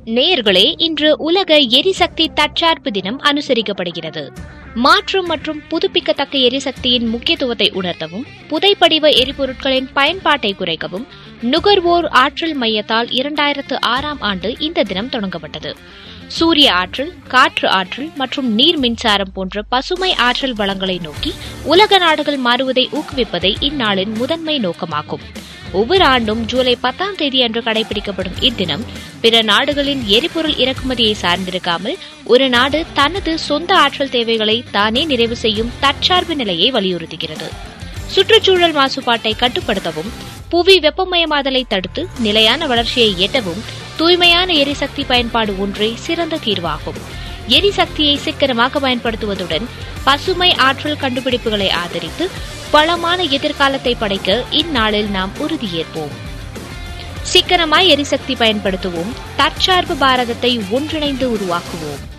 நேயர்களே இன்று உலக எரிசக்தி தற்சார்பு தினம் அனுசரிக்கப்படுகிறது மாற்று மற்றும் புதுப்பிக்கத்தக்க எரிசக்தியின் முக்கியத்துவத்தை உணர்த்தவும் புதைப்படிவ எரிபொருட்களின் பயன்பாட்டை குறைக்கவும் நுகர்வோர் ஆற்றல் மையத்தால் இரண்டாயிரத்து ஆறாம் ஆண்டு இந்த தினம் தொடங்கப்பட்டது சூரிய ஆற்றல் காற்று ஆற்றல் மற்றும் நீர் மின்சாரம் போன்ற பசுமை ஆற்றல் வளங்களை நோக்கி உலக நாடுகள் மாறுவதை ஊக்குவிப்பதே இந்நாளின் முதன்மை நோக்கமாகும் ஒவ்வொரு ஆண்டும் ஜூலை பத்தாம் தேதி அன்று கடைபிடிக்கப்படும் இத்தினம் பிற நாடுகளின் எரிபொருள் இறக்குமதியை சார்ந்திருக்காமல் ஒரு நாடு தனது சொந்த ஆற்றல் தேவைகளை தானே நிறைவு செய்யும் தற்சார்பு நிலையை வலியுறுத்துகிறது சுற்றுச்சூழல் மாசுபாட்டை கட்டுப்படுத்தவும் புவி வெப்பமயமாதலை தடுத்து நிலையான வளர்ச்சியை எட்டவும் தூய்மையான எரிசக்தி பயன்பாடு ஒன்றே சிறந்த தீர்வாகும் எரிசக்தியை சிக்கனமாக பயன்படுத்துவதுடன் பசுமை ஆற்றல் கண்டுபிடிப்புகளை ஆதரித்து வளமான எதிர்காலத்தை படைக்க இந்நாளில் நாம் உறுதியேற்போம் சிக்கனமாய் எரிசக்தி பயன்படுத்துவோம் தற்சார்பு பாரதத்தை ஒன்றிணைந்து உருவாக்குவோம்